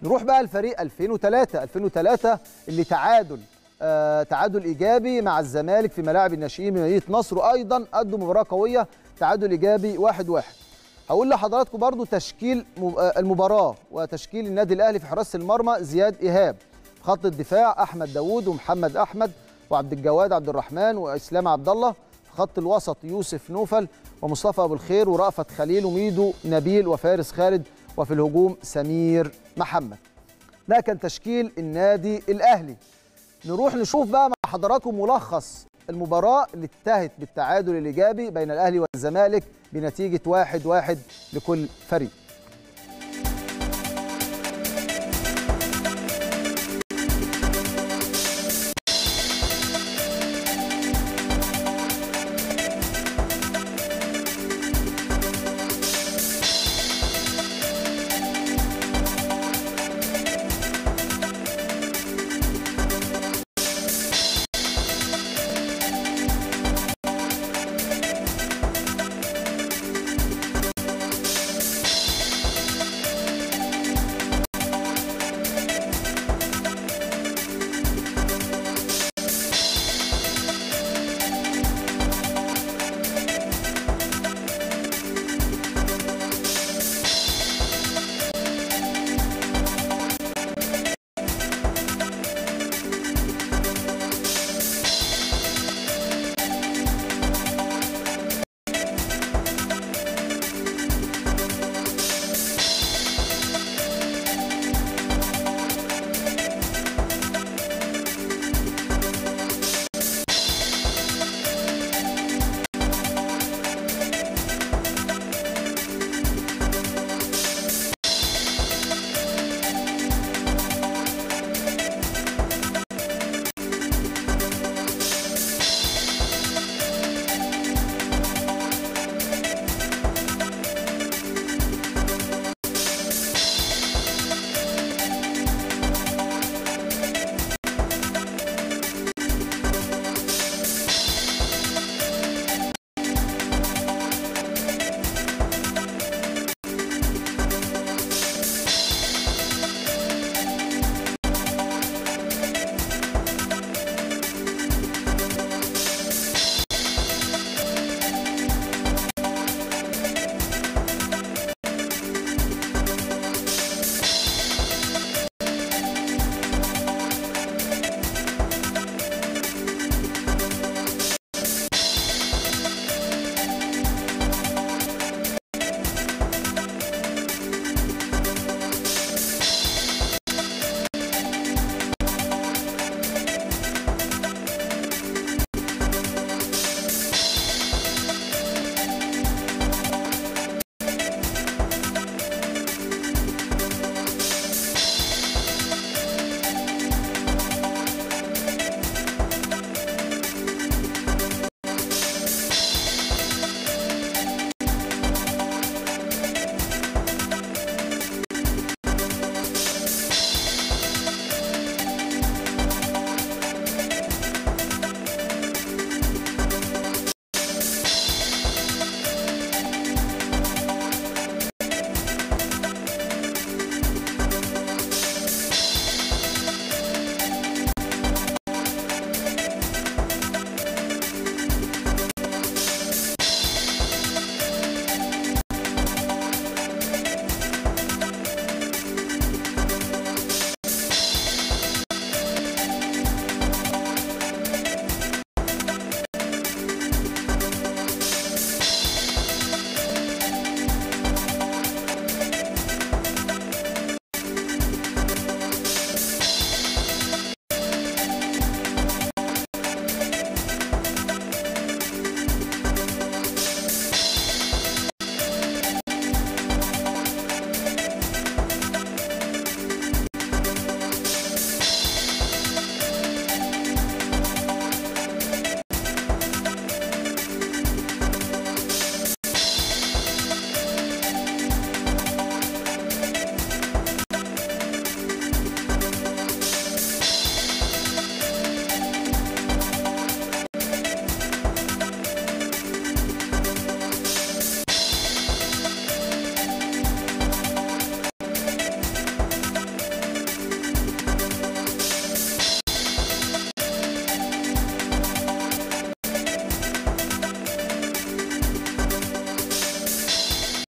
نروح بقى لفريق 2003 2003 اللي تعادل آه تعادل ايجابي مع الزمالك في ملاعب الناشئين بمدينه نصر وايضا قدوا مباراه قويه تعادل ايجابي 1-1 واحد واحد. هقول لحضراتكم برضو تشكيل المباراه وتشكيل النادي الاهلي في حراسه المرمى زياد ايهاب خط الدفاع احمد داوود ومحمد احمد وعبد الجواد عبد الرحمن واسلام عبد الله في خط الوسط يوسف نوفل ومصطفى ابو الخير ورأفت خليل وميدو نبيل وفارس خالد وفي الهجوم سمير محمد ده كان تشكيل النادي الاهلي نروح نشوف بقى مع حضراتكم ملخص المباراة اللي انتهت بالتعادل الإيجابي بين الأهلي والزمالك بنتيجة واحد واحد لكل فريق